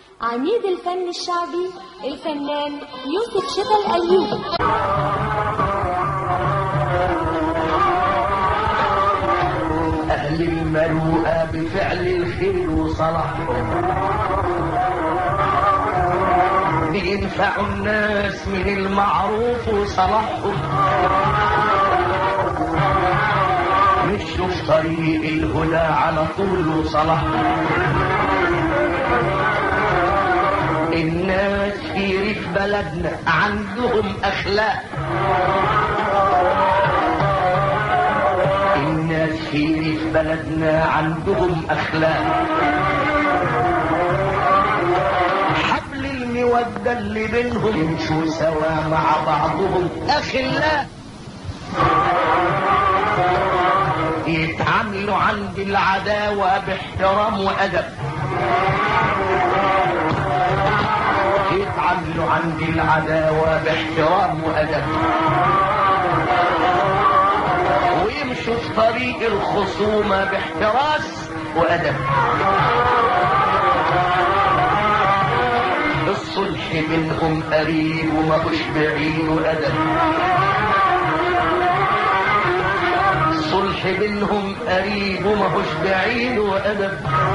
عميد الفن الشعبي الفنان يوسف شتا الأيوبي أهل المروءة بفعل الخير وصلاح بينفعوا الناس من المعروف وصلاحهم مشوا في طريق الهدى على طول وصلاحهم الناس في ريف بلدنا عندهم أخلاق الناس في ريف بلدنا عندهم أخلاق حبل المودة اللي بينهم يمشوا سوا مع بعضهم أخلاق يتعاملوا عند العداوة باحترام وأدب يتعاملوا عند العداوة باحترام وأدب ويمشوا في طريق الخصومة باحتراس وأدب الصلح بينهم قريب وماهوش بعيد وأدب الصلح بينهم قريب وماهوش بعيد وأدب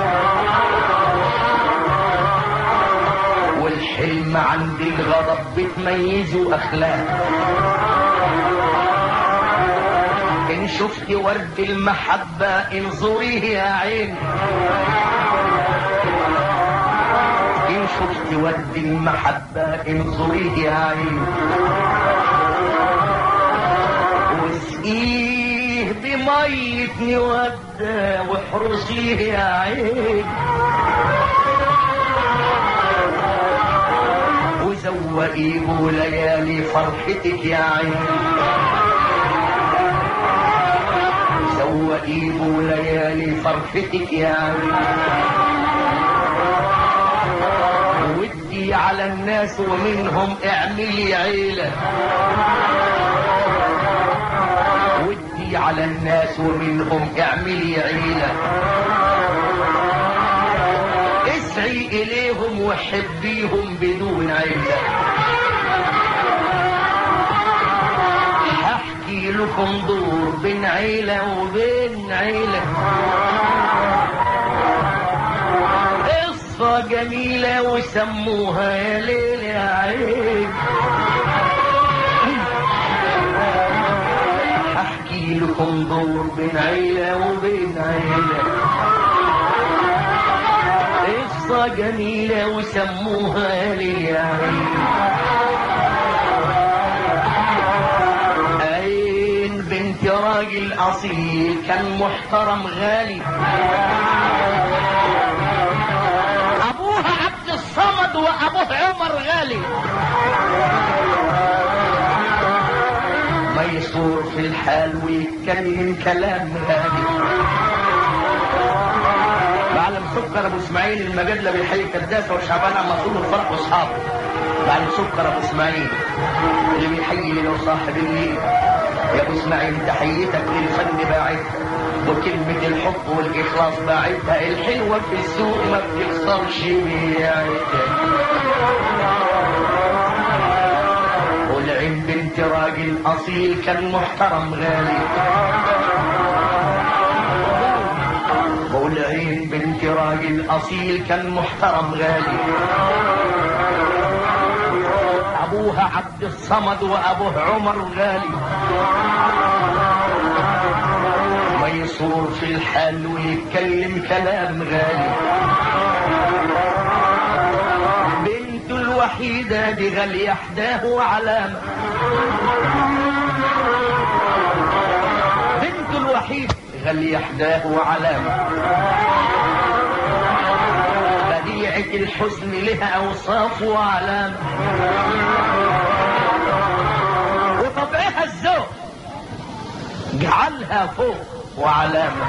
والحلم عند الغضب بتميزه أخلاق إن شفت ورد المحبة انظريه يا عين إن شفت ورد المحبة انظريه يا عين واسقيه بمية نودة واحرسيه يا عين وزوقيه ليالي فرحتك يا عين زوقيه ليالي فرحتك يا عين ودي على الناس ومنهم اعملي عيلة ودي على الناس ومنهم اعملي عيلة اسعي اليهم وحبيهم بدون عيلة هحكي لكم دور بين عيلة وبين عيلة قصة جميلة وسموها يا ليل يا عين هحكي لكم دور بين عيلة وبين عيلة قصة جميلة وسموها يا ليل يا عين عين بنت راجل أصيل كان محترم غالي أبوها عبد الصمد وأبوه عمر غالي ميسور في الحال ويتكلم كلام غالي معلم سكر ابو اسماعيل المجادله بيحيي الكداسه وشعبان عم طول الفرح واصحابه معلم سكر ابو اسماعيل اللي بيحيي له صاحب الليل يا ابو اسماعيل تحيتك للفن باعتها وكلمة الحب والإخلاص باعتها الحلوة في السوق ما بتخسرش بيعتها والعين بنت راجل أصيل كان محترم غالي والعين بنت راجل أصيل كان محترم غالي أبوها عبد الصمد وأبوه عمر غالي ميسور في الحال ويتكلم كلام غالي بنته الوحيدة دي غالية حداه وعلامة بنته الوحيدة غالية حداه وعلامة بديعة الحزن لها أوصاف وعلامة وطبعها الذوق جعلها فوق وعلامة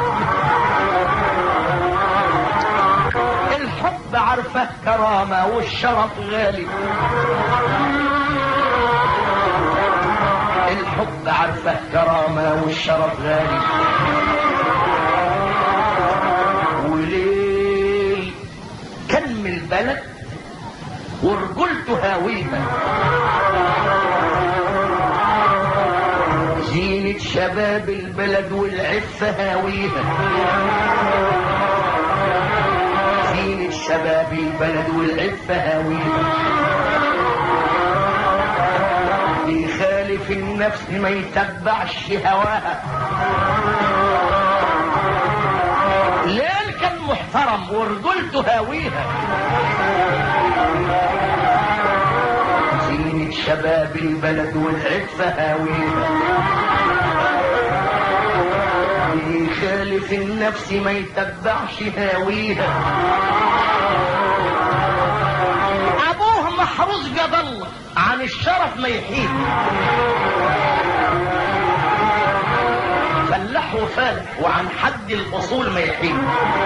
الحب عرفه كرامة والشرف غالي الحب عرفه كرامة والشرف غالي وليه كم البلد ورجلته هاويها زينة شباب البلد والعفة هاويها زينة شباب البلد والعفة هاويها يخالف النفس ما يتبعش هواها ليل كان محترم ورجلته هاويها زينة شباب البلد والعفة هاويها يخالف النفس ما يتبعش هاويها ابوه محروس جبل عن الشرف ما يحيد فلاح وفالح وعن حد الاصول ما يحيد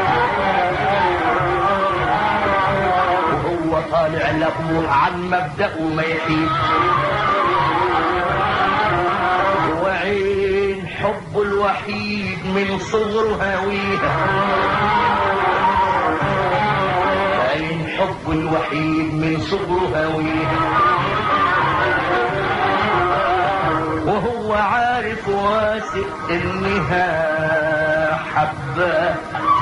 وهو طالع لابوه عن مبدأه ما يحيد وعين حبه الوحيد من صغره هاويها عين حبه الوحيد من صغره هاويها وهو عارف واثق انها حباه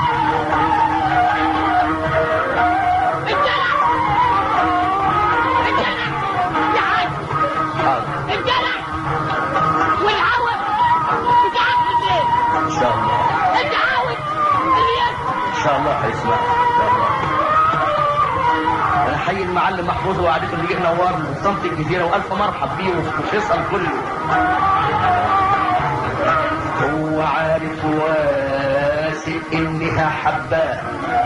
حاضر الجرح والعود انت عارف ليه؟ ان شاء الله انت عاود اليد ان شاء الله هيسمع ان شاء الله انا حي المعلم محفوظ وقعدته اللي جه نورنا وصمت الجزيره والف مرحب بيه وفيصل كله هو عارف واثق انها حباه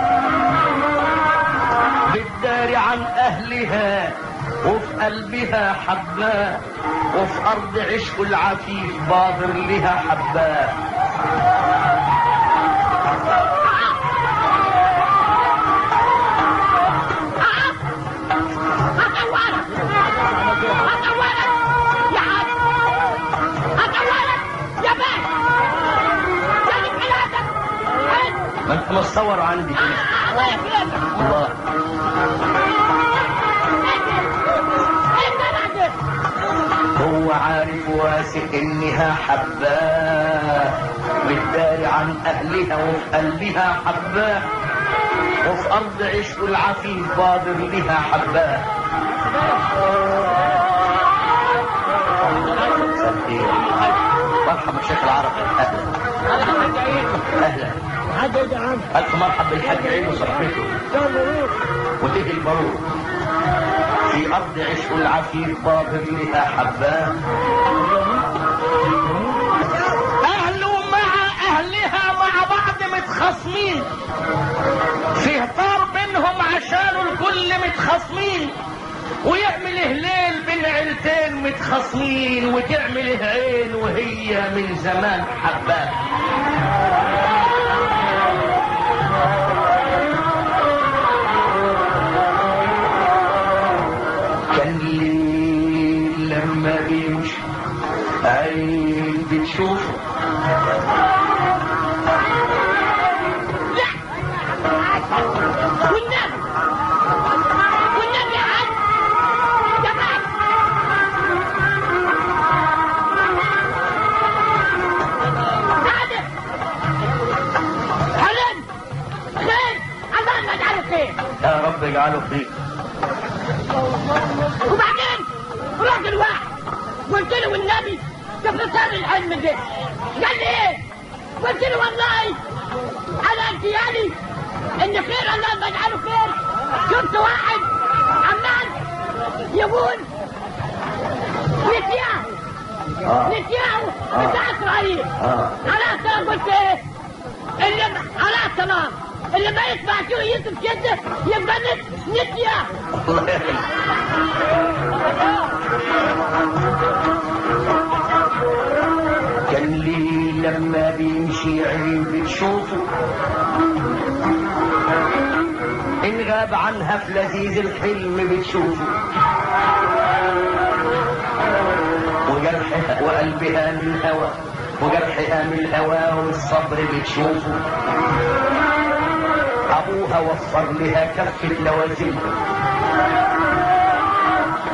بالدار عن اهلها وفي قلبها حباه وفي ارض عشق العفيف بادر لها حباه هطورك هطورك يا عم هطورك يا باشا سالك حياتك ما انت متصور عندي كده الله يكرمك الله هو عارف واثق انها حباه بالدار عن اهلها وفي قلبها حباه وفي ارض عشق العفيف بادر لها حباه مرحبا بالشيخ العربي اهلا اهلا الف مرحبا بالحاج عيد وصحبته وتهي البارود في ارض عشق العفيف بابر لها حباه اهله مع اهلها مع بعض متخاصمين في طار بينهم عشان الكل متخاصمين ويعمل هليل بين عيلتين متخاصمين وتعمل عين وهي من زمان حباه كان ليل لما بيمشي عين بتشوفه والنبي والنبي يا حاج يا باشا عادل حلم خير الله ما تعرف خير يا رب اجعله خير وبعدين راجل واحد قلت له والنبي كيف صار الحلم ده قال لي ايه قلت له والله على انتيالي ان خير الله ما يجعله خير شفت واحد عمال يقول نسياه اه نسياه آه. بتاع اسرائيل اه خلاص انا قلت ايه اللي خلاص تمام اللي ما يسمع شو يوسف كده يبقى نس- نسياه الله يخليك كان لي لما بيمشي عين بتشوفه إن غاب عنها في لذيذ الحلم بتشوفه وجرحها وقلبها من الهوى وجرحها من الهوى والصبر بتشوفه أبوها وفر لها كفة لوازمها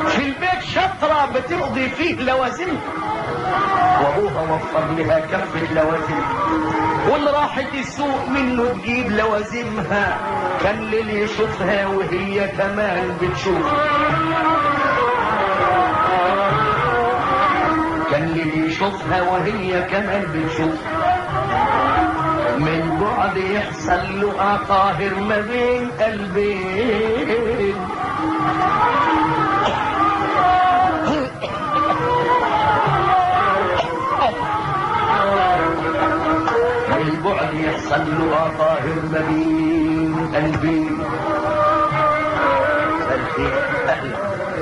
في البيت شطرة بتقضي فيه لوازمها وابوها وفر لها كفة لوازم واللي راحت السوق منه تجيب لوازمها كان اللي يشوفها وهي كمان بتشوف كان اللي يشوفها وهي كمان بتشوف من بعد يحصل له طاهر ما بين قلبين من بعد يحصل له طاهر ما بين قلبين الخير اهلا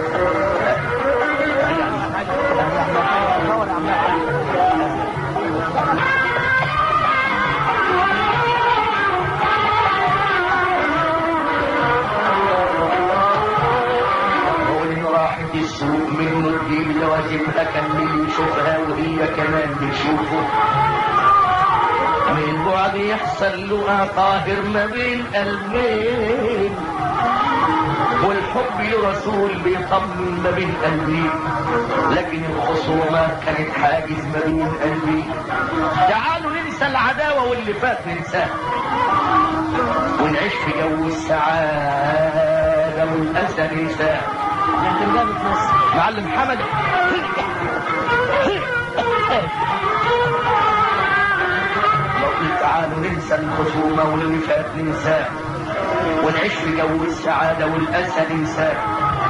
بقول ان راحت السوق منه تجيب لوازمها كان اللي يشوفها وهي كمان بتشوفه من بعد يحصل له طاهر ما بين قلبين والحب لرسول بيطمن ما بين قلبي لكن الخصومة كانت حاجز ما بين قلبي تعالوا ننسى العداوة واللي فات ننساه ونعيش في جو السعادة والأسى ننساه معلم حمد تعالوا ننسى الخصومة واللي فات ننساه ونعيش في جو السعادة والأسى ننساه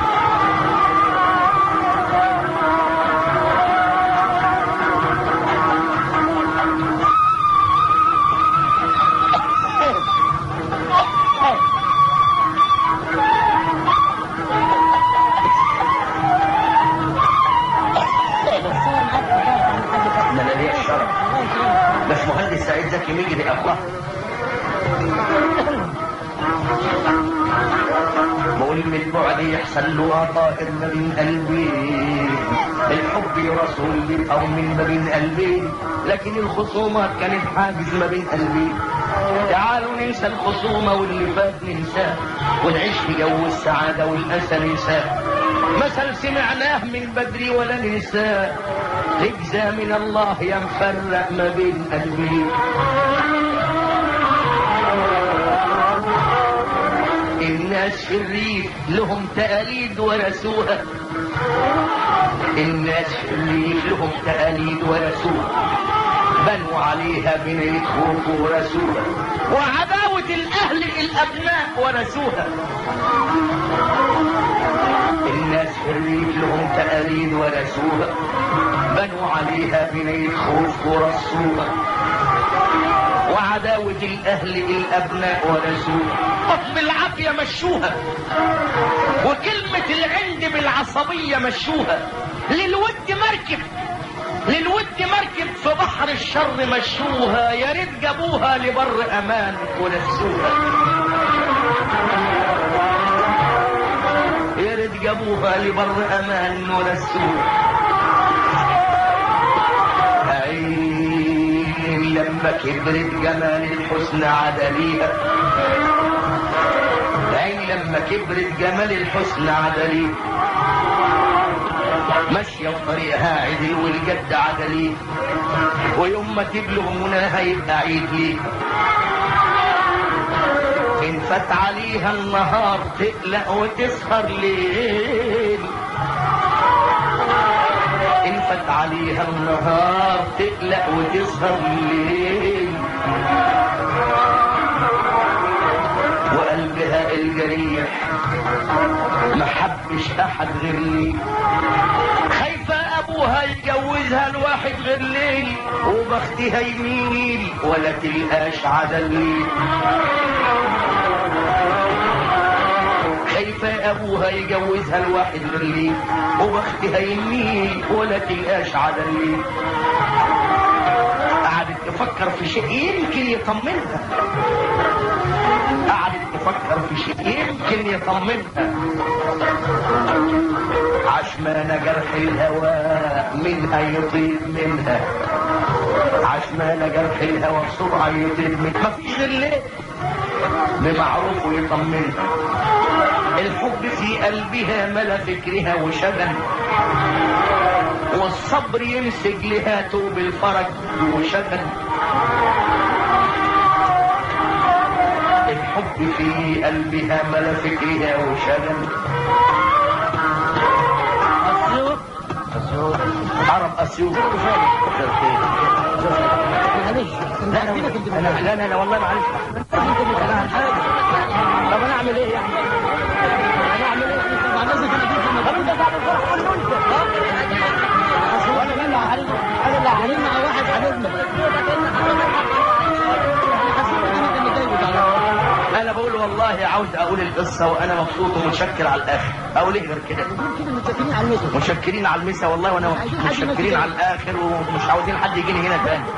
ما انا ليا الشرف بس مهندس سعيد زكي مجري الله بقول من بعد يحصل له طائر ما بين قلبي الحب لرسول بيطمن ما بين قلبي لكن الخصومات كانت حاجز ما بين قلبي تعالوا ننسى الخصومة واللي فات ننساه ونعيش في جو السعادة والأسى ننساه مثل سمعناه من بدري ولا ننساه رجزة من الله يا مفرق ما بين قلبي الناس في الريف لهم تقاليد ورثوها الناس في الريف لهم تقاليد ورثوها بنوا عليها بنية خوف ورثوها وعداوة الأهل الأبناء ورثوها الناس في الريف لهم تقاليد ورثوها بنوا عليها بنية خوف ورثوها وعداوة الأهل الأبناء ورثوها بالعافية مشوها وكلمة العند بالعصبية مشوها للود مركب للود مركب في بحر الشر مشوها يا ريت جابوها لبر امان ونسوها يا ريت جابوها لبر امان ونسوها عين لما كبرت جمال الحسن عدليها عين لما كبرت جمال الحسن عدليها ماشية وطريقها عدل والجد عدلي ويوم ما تبلغ مناها يبقى عيد ليه إن فات عليها النهار تقلق وتسهر ليل إن فات عليها النهار تقلق وتسهر ليل وقلبها الجريح ما حبش أحد غير ليه خايفة أبوها يجوزها لواحد غير ليل وبختها يميل ولا تلقاش عدل ليل خايفة أبوها يجوزها لواحد غير ليل وبختها يميل ولا تلقاش عدل ليل قعدت تفكر في شيء يمكن يطمنها قعدت تفكر في شيء يمكن يطمنها عشمان جرح الهوى منها يطيب منها عشمان جرح الهوى بسرعة يطيب منها مفيش غير ليه بمعروف ويطمنها الحب في قلبها ملا فكرها وشغل والصبر يمسك لها توب الفرج وشغل الحب في قلبها ملا فكرها وشغل اسيوط عرب اسيوط معلش لا انا انا لا لا, لا والله معلش طب انا اعمل ايه يعني؟ انا اعمل ايه؟ مع الناس اللي كانت طب انت بعد الفرح قول له انت اصل انا اللي هعلم انا اللي هعلم مع واحد حبيبنا انا بقول والله عاوز اقول القصه وانا مبسوط ومتشكر على الاخر اقول ايه غير كده كده متفقين على المثل متشكرين على المسا والله وانا متشكرين على الاخر ومش عاوزين حد يجيني هنا تاني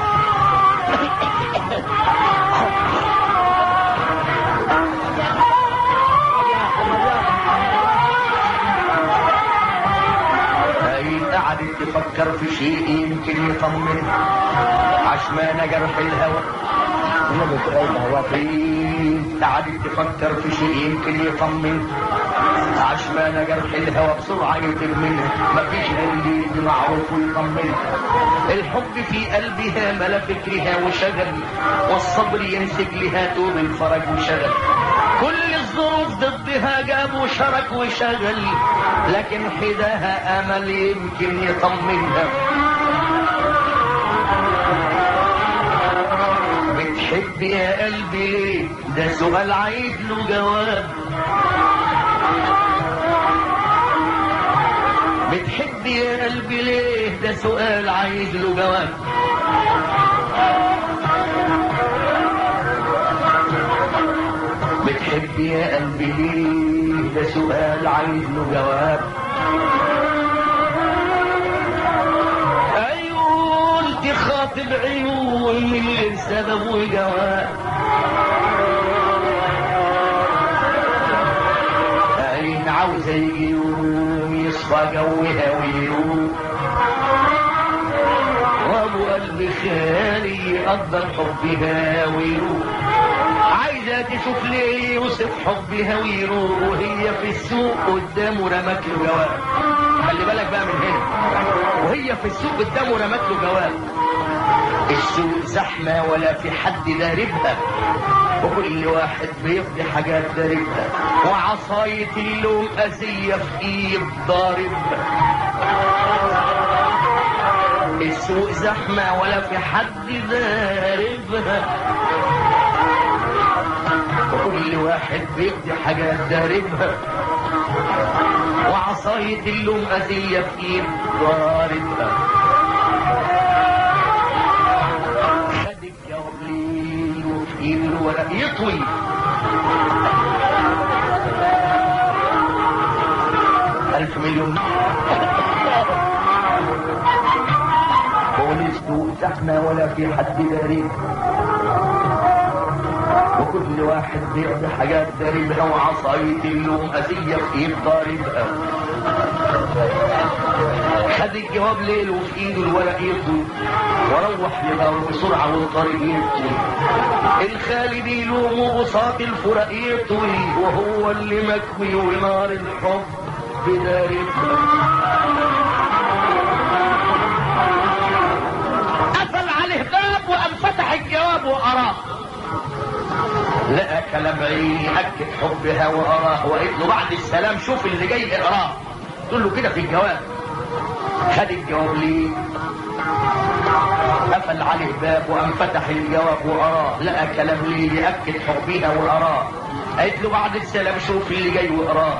هاي قعدت تفكر في شيء يمكن يطمن عشمان جرح الهوى النبي تقول هو هي قعدت تفكر في شيء يمكن يطمن عشمان جرح الهوى بسرعة يتم منها مفيش غير اللي يدي معروف ويطمن الحب في قلبها ملا فكرها وشغل والصبر ينسج لها طول الفرج وشغل كل الظروف ضدها جابوا شرك وشغل لكن حداها امل يمكن يطمنها بتحب يا قلبي ليه ده سؤال عايز له جواب بتحب يا قلبي ليه ده سؤال عايز له جواب بتحب يا قلبي ليه ده سؤال عايز له جواب عيون تخاطب عيون من غير سبب وجواب عين عاوزة يجي يوم يصفى جوها ويروح وابو قلب خالي يقدر حبها ويروح عايزة تشوف ليه يوصف حبها ويروح وهي في السوق قدامه رمت له جواب خلي بالك بقى من هنا وهي في السوق قدامه رمت له جواب السوق زحمة ولا في حد داربها وكل واحد بيفضي حاجات داربها وعصاية اللوم أذية في إيد ضاربها السوق زحمة ولا في حد داربها وكل واحد بيقضي حاجات داربها وعصاية اللوم أذية في إيد ضاربها خدك يا وليل وفي إيد الورق يطوي ألف مليون بقول السوق زحمة ولا في حد داربها وكل واحد بيقضي حاجات داربها وعصاية اللوم أذية في إيد ضاربها خد الجواب ليل وفي ايده الورق يطوي وروح لداره بسرعة والطريق يطوي الخالي بيلومه بساط الفرق يطوي وهو اللي مكوي ونار الحب بداربها قفل عليه باب وقام فتح الجواب وقراه لقى كلام عيني اكد حبها واراه وقلت له بعد السلام شوف اللي جاي اقراه تقول له كده في الجواب خد الجواب ليه قفل عليه باب وقام فتح الجواب وقراه لقى كلام ليه ياكد حبها واراه قالت له بعد السلام شوف اللي جاي واقراه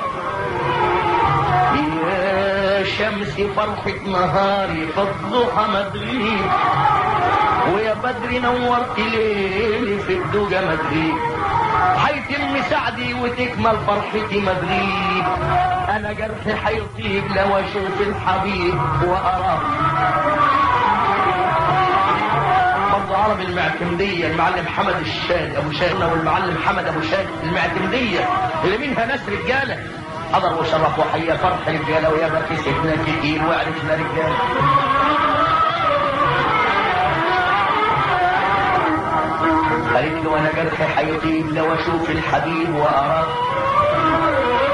يا شمس فرحة نهاري في الضحى مدريد ويا بدر نورت ليلي في الدجى مدريد هيتم سعدي وتكمل فرحتي مدريد انا جرحي هيطيب لو اشوف الحبيب واراه برضه عرب المعتمدية المعلم حمد الشاد ابو شاد والمعلم حمد ابو شاد المعتمدية اللي منها ناس رجالة حضر وشرف وحيا فرح رجالة ويا بكي سيدنا كتير وعرفنا رجالة قالت له انا جرحي حيطيب لو اشوف الحبيب واراه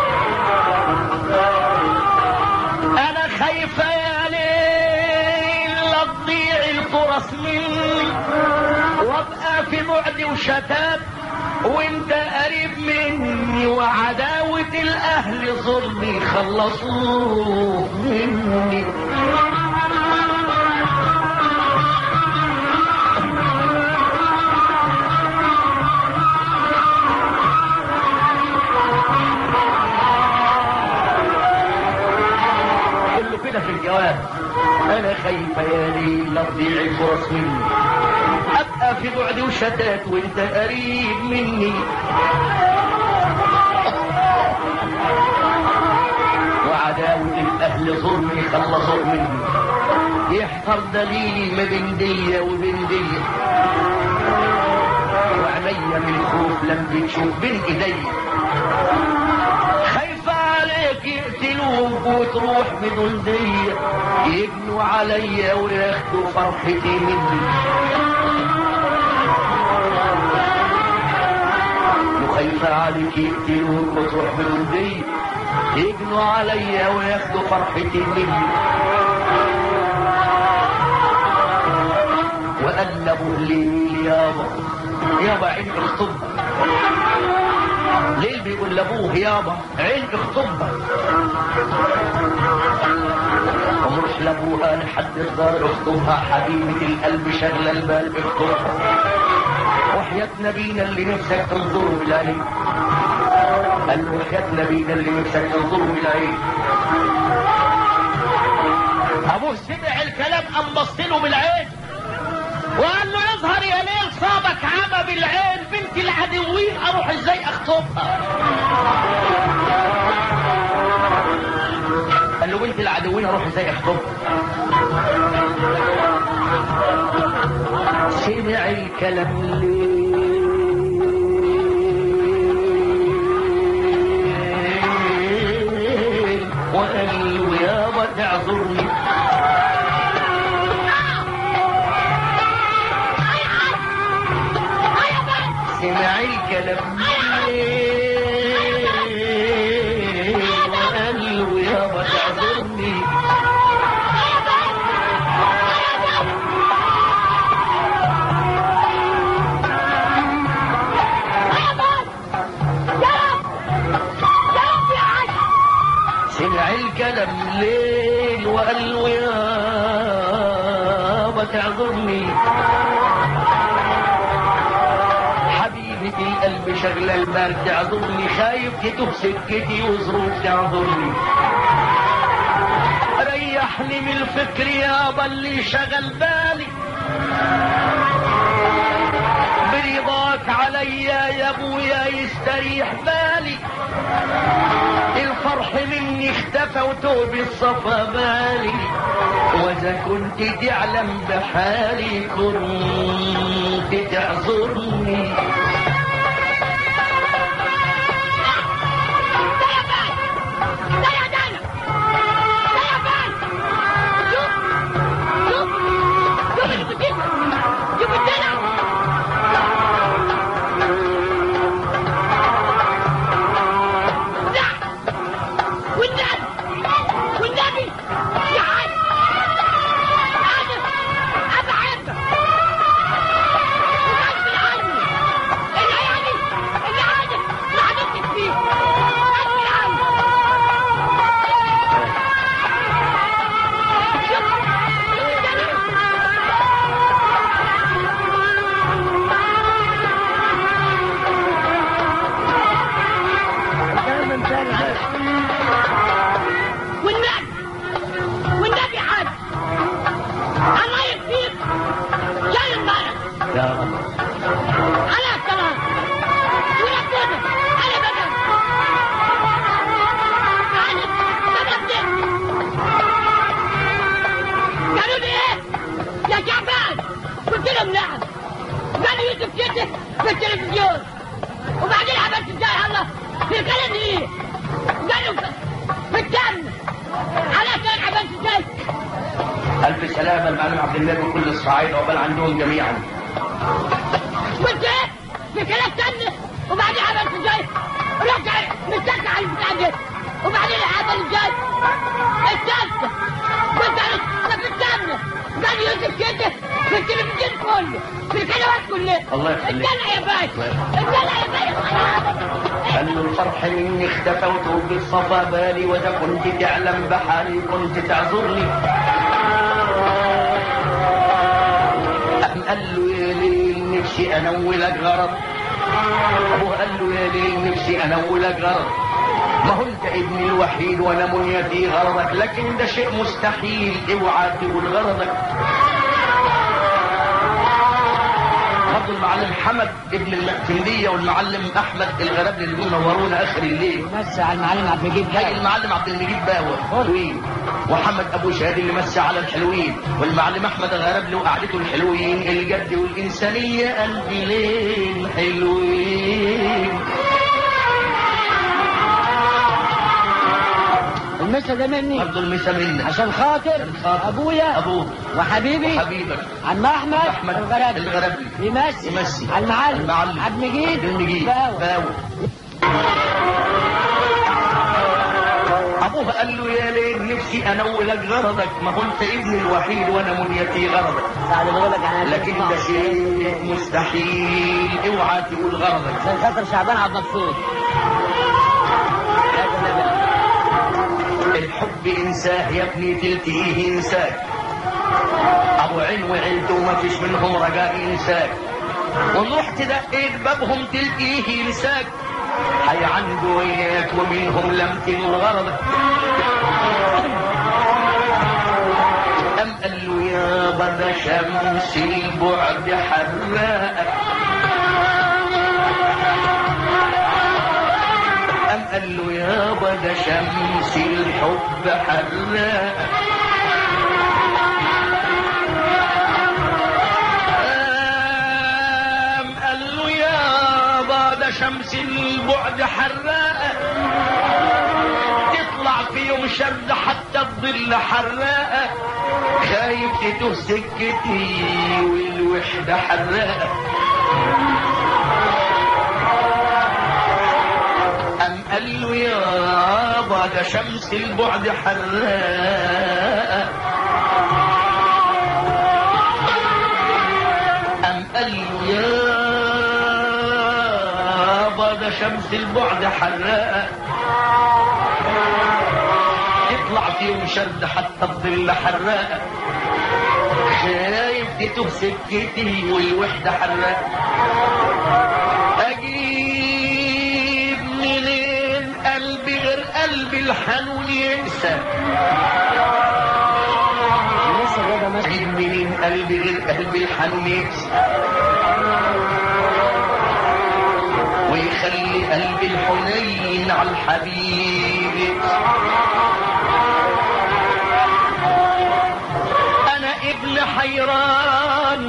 بعد وشتات وانت قريب مني وعداوة الاهل ظلمي خلصوه مني كله كده في الجواب انا خايفه يا ليل لا تضيع الفرص مني ابقى في بعد وشتات وانت قريب مني وعداوة الأهل ظلم يخلصوا مني يحصل دليلي ما بين دية وبين دية وعينيا من الخوف لم بتشوف بين ايديا خايفة عليك يقتلوك وتروح بدون دية يجنوا عليا وياخدوا فرحتي مني وخايفة عليك يقتلوك وتروح بدون دية يجنوا عليا وياخدوا فرحتي مني وقلبوا الليل يابا يابا عين اخطبها ليل بيقول لابوه يابا عين اخطبها ومروح لابوها لحد الدار اخطبها حبيبة القلب شغلة البال اخطبها وحياة نبينا اللي نفسك تنظره بالعين قال له وحياة نبينا اللي نفسك تنظره بالعين ابوه سمع الكلام قام بص له بالعين وقال له يظهر يا ليل صابك عمى بالعين بنت العدوين اروح ازاي اخطبها قال له بنت العدوين اروح ازاي اخطبها سمع الكلام ليه وقال له يابا تعذرني سمع الكلام ليه وقال له يابا تعذرني سمع الكلام ليل وقال له يابا تعذرني حبيبة القلب شغلة البال تعذرني خايف تتوه سكتي وظروف تعذرني ريحني من الفكر يابا اللي شغل بالي برضاك عليا يا ابويا يستريح بالي الفرح مني اختفى وتوب الصفا بالي واذا كنت تعلم بحالي كنت تعذرني والنبي والنبي حاج الله يكفيك جاي امبارح يا رب على السلام ولا كده على بدل على بدل قالوا لي ايه يا شعبان قلت لهم نعم قالوا يوسف شده في التلفزيون وبعدين عملت ازاي الله في القلم ايه قالوا في الدم على كان عملت ازاي الف سلامه المعلم عبد الله وكل الصعايده عقبال عندهم جميعا قلت ايه في كلام تاني وبعدين عملت ازاي رجع مستنى على البتاع ده وبعدين عمل ازاي الثالثة قلت انا طب استنى قال يوسف كده في التلفزيون كله في الكلمات كلها الله يخليك. الدلع يا باشا الله يخليك. الدلع يا باشا قال له الفرح مني اختفوت بالصفا بالي واذا كنت تعلم بحالي كنت تعذرني أم قال له يا ليل نفسي انولك غرض ابوه قال له يا ليل نفسي انولك غرض ما هو انت ابني الوحيد وانا منيتي غرضك لكن ده شيء مستحيل اوعى تقول غرضك برضه المعلم حمد ابن المعتمدية والمعلم احمد الغرابلي اللي نورونا اخر الليل مسي على المعلم عبد المجيد هاي باقي المعلم عبد المجيد باوة حلوين وحمد ابو شهاد اللي مسى على الحلوين والمعلم احمد الغرابلي وقعدته الحلوين الجد والانسانيه قلبي لين حلوين المسا ده مني برضه المسا منك عشان خاطر خاطر. ابويا ابوك وحبيبي حبيبك عم احمد أحمد الغرابي الغرابلي. يمسي يمسي. على المعلم المعلم. عبد المجيد عبد المجيد باوة. باوة ابوه قال له يا ليل نفسي انولك غرضك ما هو انت ابني الوحيد وانا منيتي غرضك بعد ما لك على لكن ده شيء مستحيل اوعى تقول غرضك عشان خاطر شعبان عبد المقصود الحب انساه يا ابني تلتقيه انساك ابو عين وعيلته ما فيش منهم رجاء انساك ورحت دقيت بابهم تلقيه ينساك هي عنده وياك ومنهم لم تنول غرضك أم قال له يا بدا شمس البعد حراقك أم قال له يا بدا شمس الحب حراقك أم قال له يا بعد شمس البعد حراقة تطلع في يوم شد حتى الظل حراقة خايف تتوه سكتي والوحدة حراقة أم قال له يا بعد شمس البعد حراقة أم قال له يا بعد شمس البعد حراقة يطلع في يوم شد حتى الظل حراقة خايف تتوه سكتي والوحدة حراقة أجيب منين قلبي غير قلبي الحنون ينسى المسا ده ده مسا أجيب منين قلبي غير قلبي الحنون ينسى ويخلي قلبي الحنين على الحبيب ينسى. أنا ابن حيران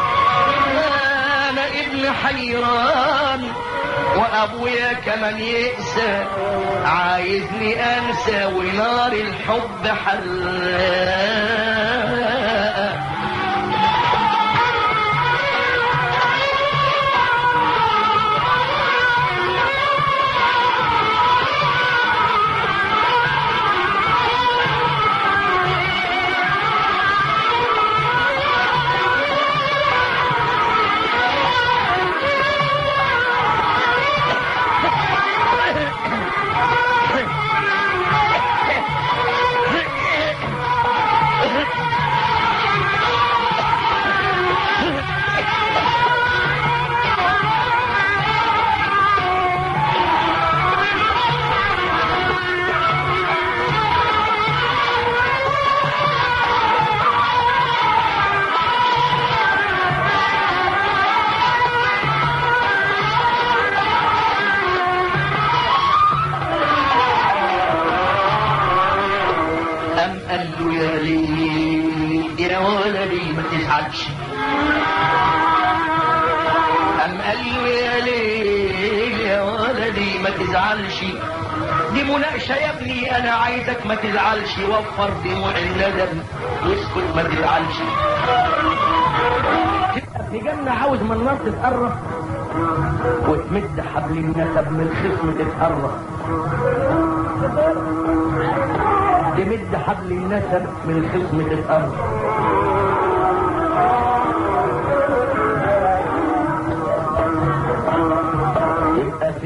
أنا ابن حيران وأبويا كمان يأسى عايزني أنسى ونار الحب حراقة أم قال له يا ليل يا ولدي ما تزعلش أم قال له يا ليل يا ولدي ما تزعلش دي مناقشة يا ابني أنا عايزك ما تزعلش وفر دموع الندم واسكت ما تزعلش تبقى في جنة عاوز من النار تتقرب وتمد حبل النسب من الخصم تتقرب تمد حبل النسب من الخصم تتقرب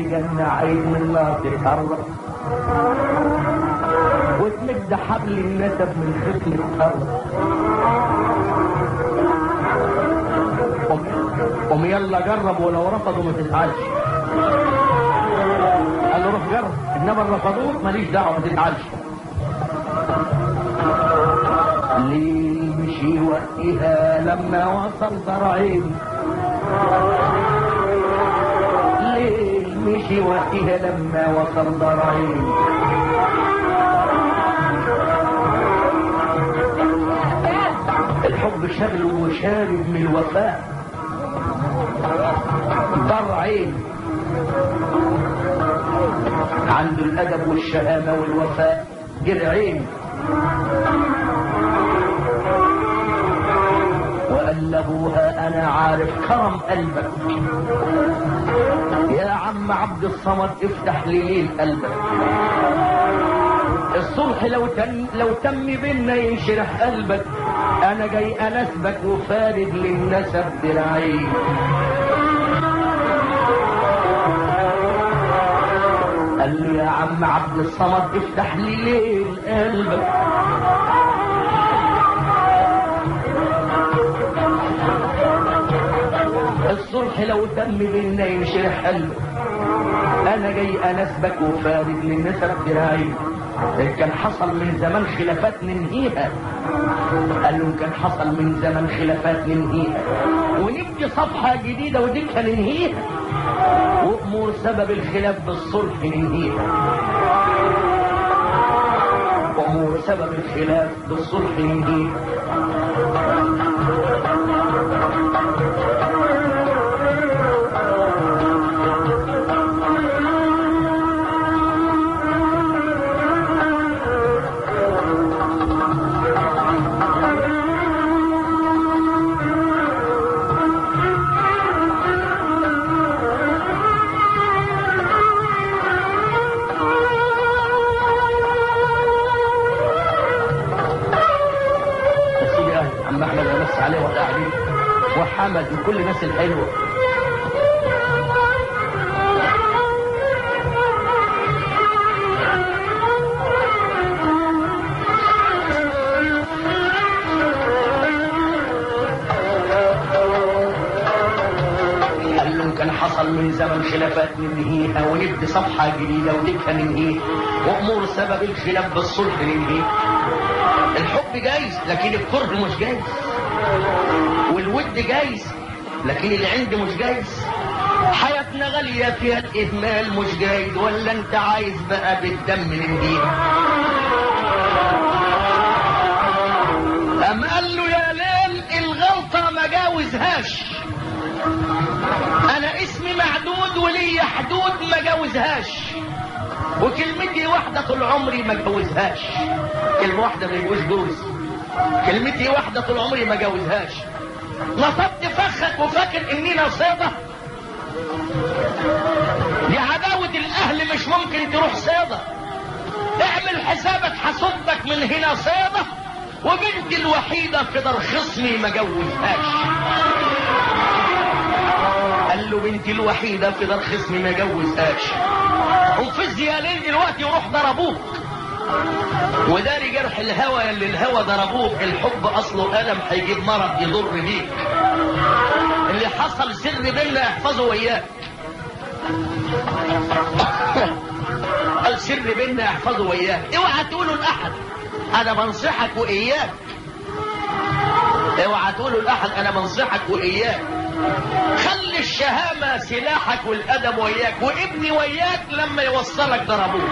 تجنى عين من النار تتهرب وتمد حبل النسب من خصل الأرض قم- قم يلا جرب ولو رفضوا ما تزعلش قال له روح جرب انما الرفضوك ماليش دعوه ما تزعلش ليه مشي وقتها لما وصل ضرعين ليه مشي وقتها لما وصل ضرعين الحب شغل وشارب من الوفاء ضرعين عنده الادب والشهامه والوفاء جرعين وقال لابوها انا عارف كرم قلبك يا عم عبد الصمد افتح ليل قلبك الصلح لو تم لو تم بينا ينشرح قلبك انا جاي انسبك وفارد للنسب دراعي قال له يا عم عبد الصمد افتح لي ليل قلبك الصلح لو تم بينا ينشرح قلبك انا جاي انسبك وفارد للنسب دراعي إن كان حصل من زمان خلافات ننهيها قال له إن كان حصل من زمان خلافات ننهيها ونبدي صفحة جديدة وديكها ننهيها وأمور سبب الخلاف بالصلح ننهيها وأمور سبب الخلاف بالصلح ننهيها يا سيدي أهل عم أحمد ونفس عليه ولا عليه وحمد وكل الناس الحلوة قال له إن كان حصل من زمن خلافات ننهيها ونبدي صفحة جديدة وديكها ننهيها وأمور سبب الخلاف بالصلح ننهيها الحب جايز لكن الكره مش جايز والود جايز لكن العند مش جايز حياتنا غالية فيها الإهمال مش جايز ولا أنت عايز بقى بالدم ننهيها أم قال له يا ليل الغلطة ما جاوزهاش أنا اسمي معدود ولي حدود ما جاوزهاش وكلمتي واحدة طول عمري ما جوزهاش كلمة واحدة ما يجوز جوز كلمتي واحدة طول عمري ما جوزهاش نصبت فخك وفاكر اني نصيبة دي عداوة الاهل مش ممكن تروح صيدة اعمل حسابك حصدك من هنا صيدة وبنتي الوحيدة في دار خصمي ما جوزهاش قال له بنتي الوحيدة في دار خصمي ما جوزهاش انفذ يا ليل دلوقتي وروح ضربوك وداري جرح الهوى اللي الهوى ضربوك الحب اصله الم هيجيب مرض يضر بيك اللي حصل سر بينا احفظه وياك قال سر بينا احفظه وياك اوعى تقوله لاحد انا بنصحك واياك اوعى تقوله لاحد انا بنصحك واياك خلي الشهامة سلاحك والأدب وياك وابني وياك لما يوصلك ضربوه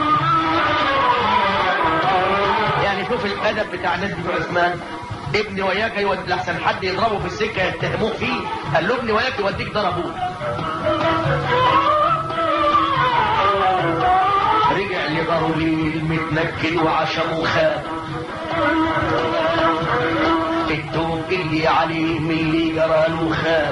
يعني شوف الأدب بتاع الناس بتوع عثمان ابني وياك يود لحسن حد يضربه في السكة يتهموه فيه قال له ابني وياك يوديك ضربوه رجع لضروري متنكد وعشم وخاب التوب اللي عليه من اللي جراله خاب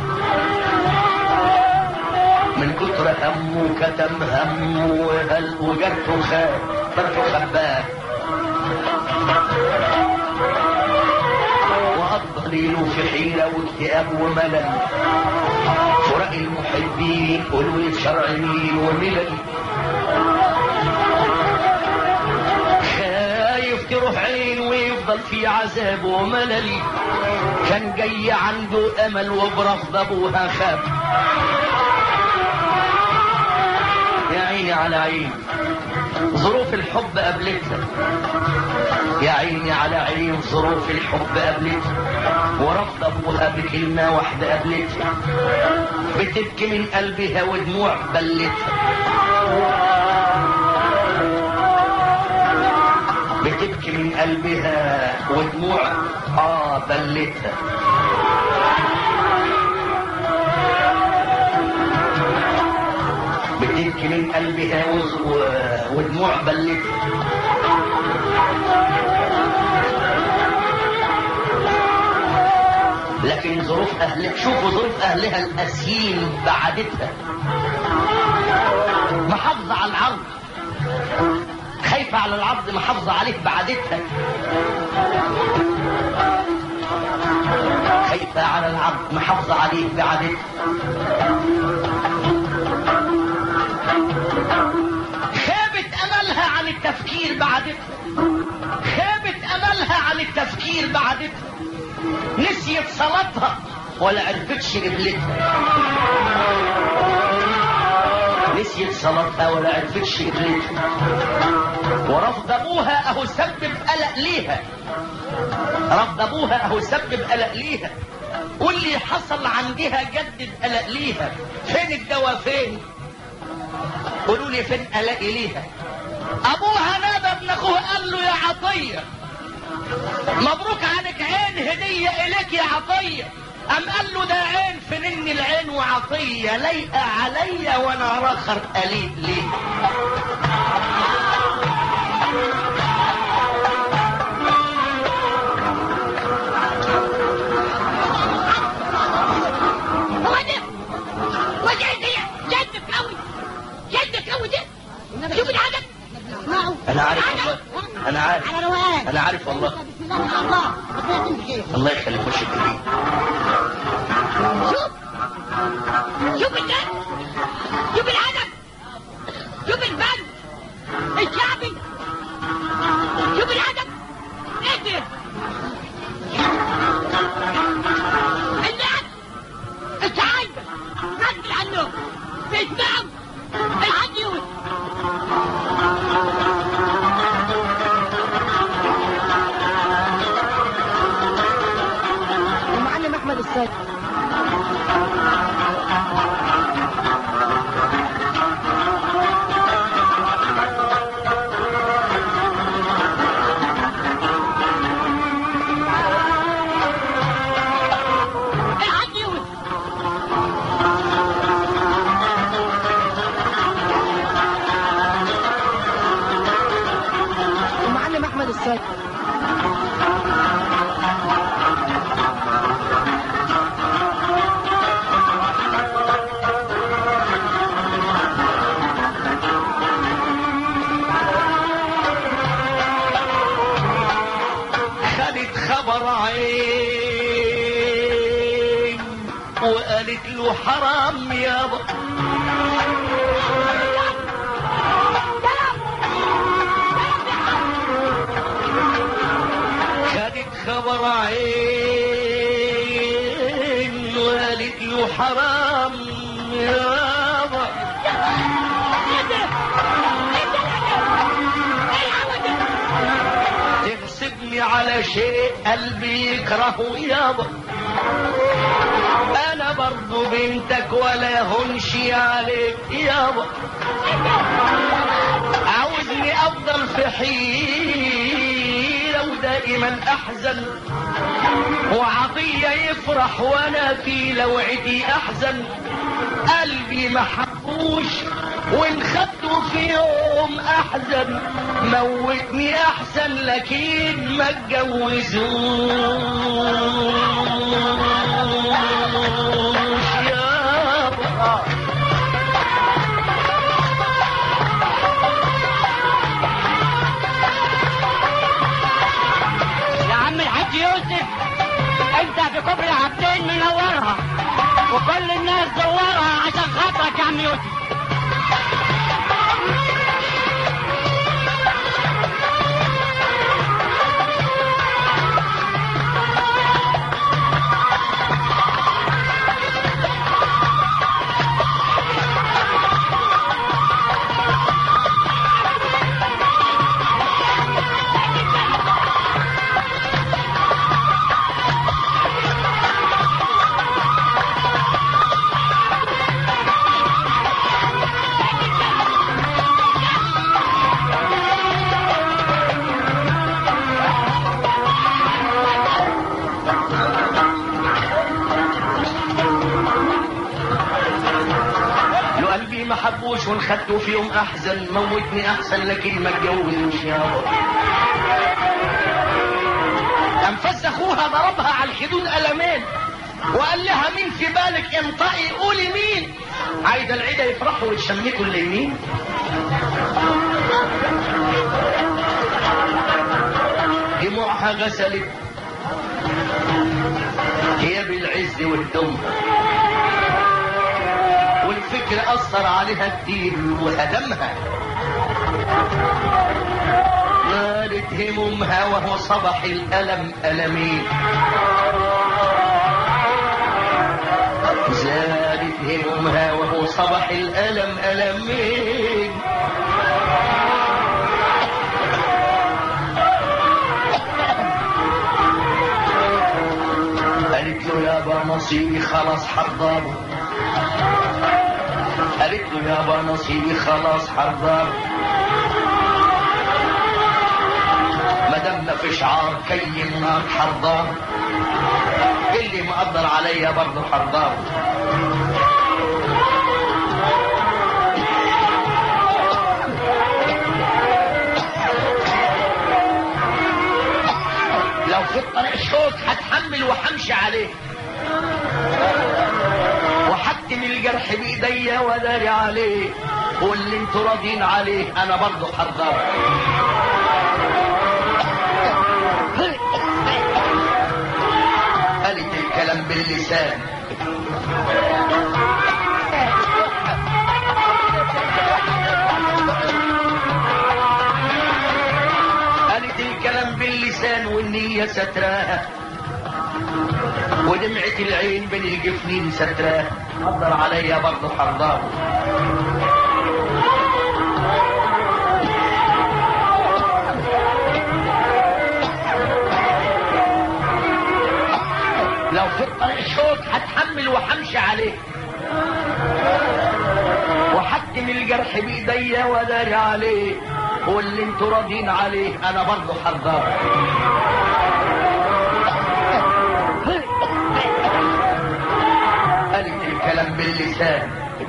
من كتر همه كتم همه وهل وجرته خاب جرته خباه وقضى صدري في حيرة واكتئاب وملل فراق المحبين قولوا لي شرع مين وملل خايف تروح عين ويفضل في عذاب وملل كان جاي عنده امل وبرفض ابوها خاب يا عيني على عيني ظروف الحب قابلتها يا عيني على عين ظروف الحب قابلتها ورفض ابوها بكلمة واحدة قابلتها بتبكي من قلبها ودموع بلتها بتبكي من قلبها ودموع اه بلتها بتبكي من قلبها وز- و- ودموع بلتها لكن ظروف اهلها شوفوا ظروف اهلها الاسيين بعدتها محافظة على العرض خايفة على العرض محافظة عليه بعدتها خايفة على العرض محافظة عليه بعدتها خابت املها عن التفكير بعدتها خابت املها عن التفكير بعدتها نسيت صلاتها ولا عرفتش قبلتها نسيت صلاتها ولا عرفتش قبلتها ورفض ابوها اهو سبب قلق ليها رفض ابوها اهو سبب قلق ليها واللي حصل عندها جدد قلق ليها فين الدواء فين قولوا لي فين قلقي ليها ابوها نادى ابن اخوه قال له يا عطيه مبروك عليك عين هديه اليك يا عطيه أم قال له ده عين فنني العين وعطية لايقة عليا وأنا راخر قليل ليه هو ده وجع دي جدك قوي جدك قوي ده شوف العدد اسمعوا أنا عارف والله أنا عارف على روقان أنا عارف والله بسم الله ما شاء الله ربنا يكون بخير الله يخليك وشك فيه شوف شوف الناس شوف العدد شوف البند الشعبي شوف العدد اقدر الناس السعايدة غصب عنهم بيسمعوا الحاج يوسف المعلم احمد السيد الحاج يوسف المعلم احمد السيد خدت خبر عين وقالت له حرام يابا خدت خبر عين وقالت له حرام يابا تحسبني على شيء قلبي يكرهه يابا انا برضو بنتك ولا هنشي عليك يابا عاوزني افضل في حيرة ودائما احزن وعطية يفرح وانا في لوعتي احزن قلبي ما حبوش وان خدته في يوم احزن موتني احسن لكن ما اتجوزوش يابا يا عم الحاج يوسف انت خلي الناس دوارها عشان خاطرك يا عم يوسف لو قلبي ما حبوش ونخدته في يوم احزن موتني احسن لكن ما اتجوزش يابا قام فز اخوها ضربها على الخدود قلمين وقال لها مين في بالك انطقي قولي مين عايزه العيله يفرحوا ويتشمتوا اليمين دموعها غسلت هي بالعز والدم والفكر أثر عليها كتير وهدمها نالت همومها وهو صبح الألم ألمين زادت همومها وهو صبح الألم ألمين قالت له يابا نصيبي خلاص حضره قالت له يابا نصيبي خلاص حضر مادام ما فيش عار كي النار حضر اللي مقدر عليا برضه حضر لو في الطريق شوك هتحمل وهمشي عليه وحتم الجرح بايديا وداري عليه واللي انتوا راضين عليه انا برضه حضر قالت الكلام باللسان قالت الكلام باللسان والنية ستراها ودمعة العين بين الجفنين ستراه حضر عليا برضه حضار لو في الطريق شوك هتحمل وهمشي عليه وحتم الجرح بايديا وداري عليه واللي انتوا راضين عليه انا برضه حضار قالت الكلام باللسان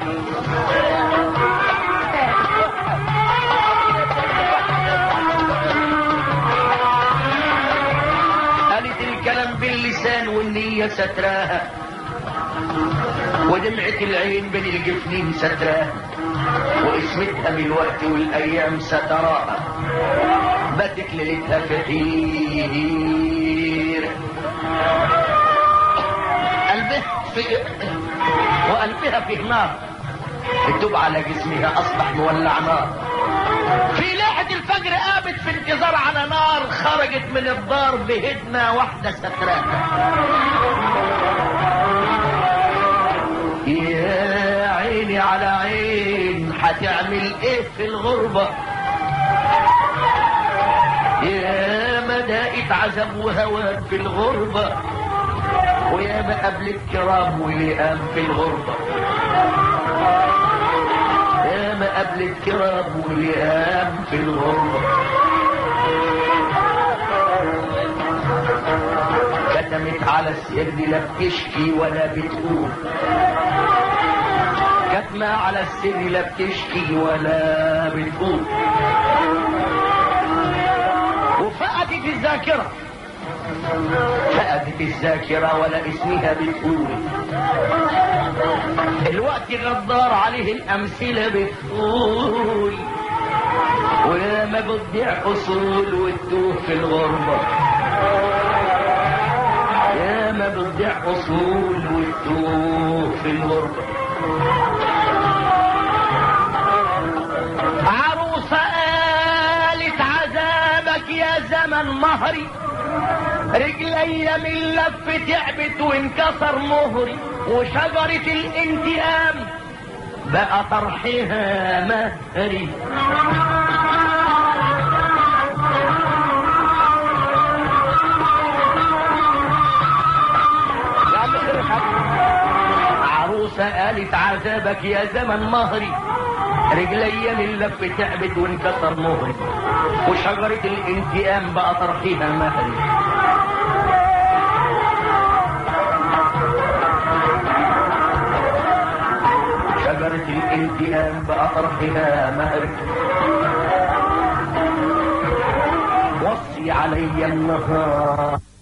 قالت الكلام باللسان والنية ستراها ودمعة العين بين الجفنين ستراها واسمتها بالوقت والايام ستراها بدت ليلتها في حير قلبها في وقلبها فيه نار الدب على جسمها اصبح مولع نار في ليلة الفجر قامت في انتظار على نار خرجت من الدار بهدنة واحدة ستراها يا عيني على عين هتعمل ايه في الغربة يا مدائت عذاب وهوان في الغربة ويا ما قبل الكرام ولئام في الغربة يا ما قبل الكرام ولئام في الغربة كتمت على السر لا بتشكي ولا بتقول كتمة على السر لا بتشكي ولا بتقول وفقدت الذاكرة فقدت الذاكرة ولا اسمها بتقول الوقت غدار عليه الأمثلة بتقول ويا ما بتضيع أصول وتدوه في الغربة يا ما بتضيع اصول وتدوب في الغربة عروسة قالت عذابك يا زمن مهري رجلي من لف تعبت وانكسر مهري وشجرة الانتقام بقى طرحها مهري عروسة قالت عذابك يا زمن مهري رجلي من لف تعبت وانكسر مهري وشجرة الانتقام بقى طرحها مهري شجرة الانتقام بقى طرحها مهري وصي علي النهار